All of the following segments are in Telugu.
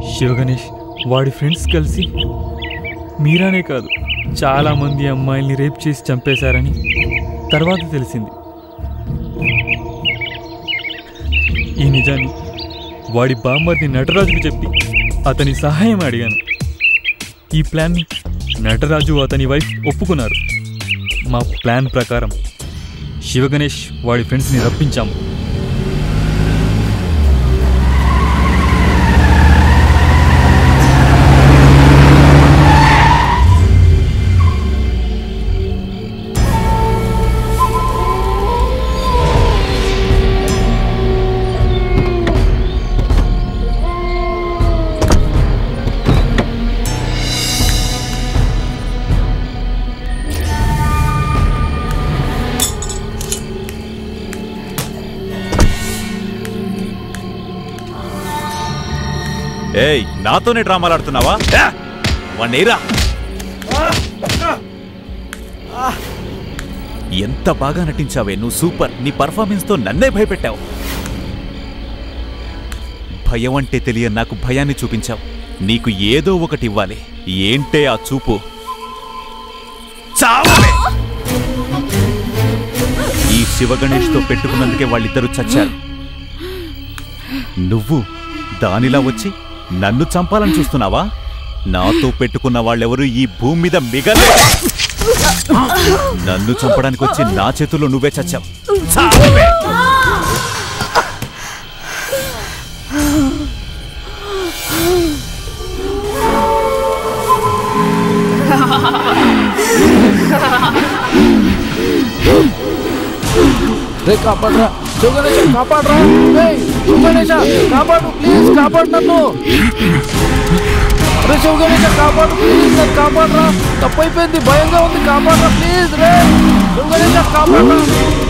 శివగణేష్ వాడి ఫ్రెండ్స్ కలిసి మీరానే కాదు చాలా మంది అమ్మాయిల్ని రేప్ చేసి చంపేశారని తర్వాత తెలిసింది ఈ నిజాన్ని వాడి బామ్మర్ది నటరాజుకు చెప్పి అతని సహాయం అడిగాను ఈ ప్లాన్ని నటరాజు అతని వైఫ్ ఒప్పుకున్నారు మా ప్లాన్ ప్రకారం శివగణేష్ వాడి ఫ్రెండ్స్ని రప్పించాము ఏయ్ నాతోనే డ్రామాలు ఆడుతున్నావా వన్నేరా ఎంత బాగా నటించావే నువ్వు సూపర్ నీ పర్ఫార్మెన్స్ తో నన్నే భయపెట్టావు భయం అంటే తెలియని నాకు భయాన్ని చూపించావు నీకు ఏదో ఒకటి ఇవ్వాలి ఏంటే ఆ చూపు చావవే! ఈ శివగణేష్తో పెట్టుకున్నందుకే వాళ్ళిద్దరూ చచ్చారు నువ్వు దానిలా వచ్చి నన్ను చంపాలని చూస్తున్నావా నాతో పెట్టుకున్న వాళ్ళెవరు ఈ భూమి మీద మిగలే నన్ను చంపడానికి వచ్చి నా చేతుల్లో నువ్వే చచ్చావు చావే! రే కాపాడరా శివగణేశ కాపాడరా రేయ్ శివగణేశ కాపాడు ప్లీజ్ కాపాడు నన్ను రే శివగణేశ కాపాడు ప్లీజ్ నన్ను కాపాడరా తప్పైపోయింది భయంగా ఉంది కాపాడరా ప్లీజ్ రే శివగణేశ కాపాడరా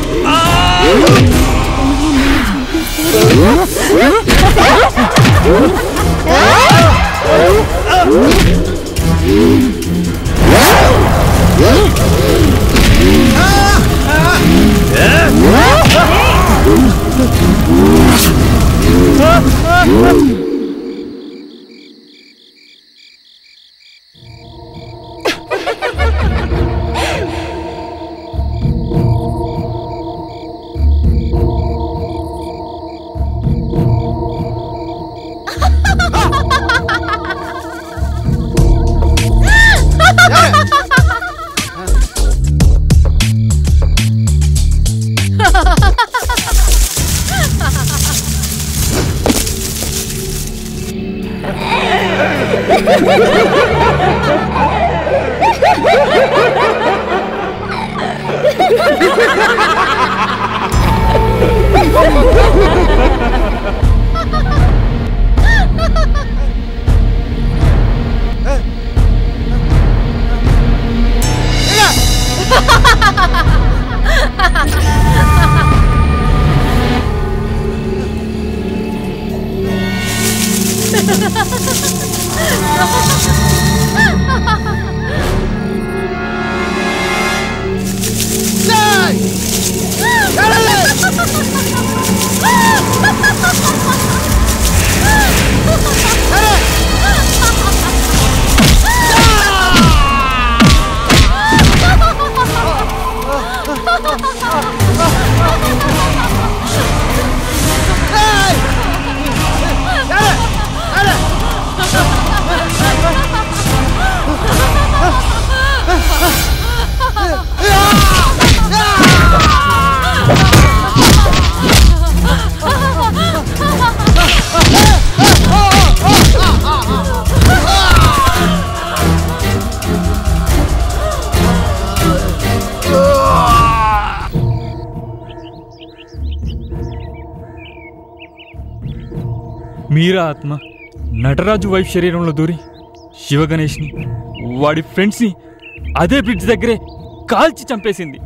మీరా ఆత్మ నటరాజు వైఫ్ శరీరంలో దూరి శివగణేష్ని వాడి ఫ్రెండ్స్ని అదే బ్రిడ్జ్ దగ్గరే కాల్చి చంపేసింది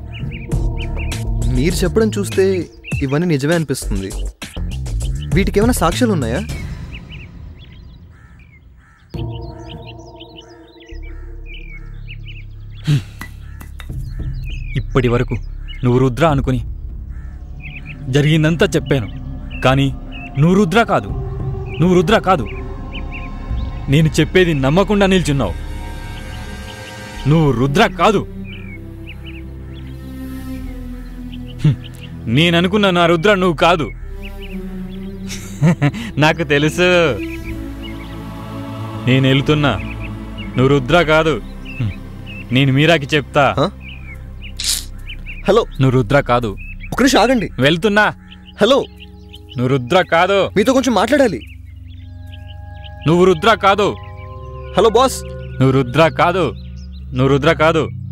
మీరు చెప్పడం చూస్తే ఇవన్నీ నిజమే అనిపిస్తుంది వీటికి ఏమైనా సాక్ష్యాలు ఉన్నాయా ఇప్పటి వరకు నువ్వు రుద్ర అనుకుని జరిగిందంతా చెప్పాను కానీ నువ్వు రుద్ర కాదు నువ్వు రుద్ర కాదు నేను చెప్పేది నమ్మకుండా నిల్చున్నావు నువ్వు రుద్ర కాదు హ్మ్. నేననుకున్న నా రుద్ర నువ్వు కాదు నాకు తెలుసు నేను వెళ్తున్నా నువ్వు రుద్ర కాదు హ్మ్. నేను మీరాకి చెప్తా హ? హలో నువ్వు రుద్ర కాదు ఒక నిమిషం ఆగండి వెళ్తున్నా హలో నువ్వు రుద్ర కాదు మీతో కొంచెం మాట్లాడాలి నువ్వు రుద్ర కాదు హలో బాస్ నువ్వు రుద్ర కాదు నువ్వు రుద్ర కాదు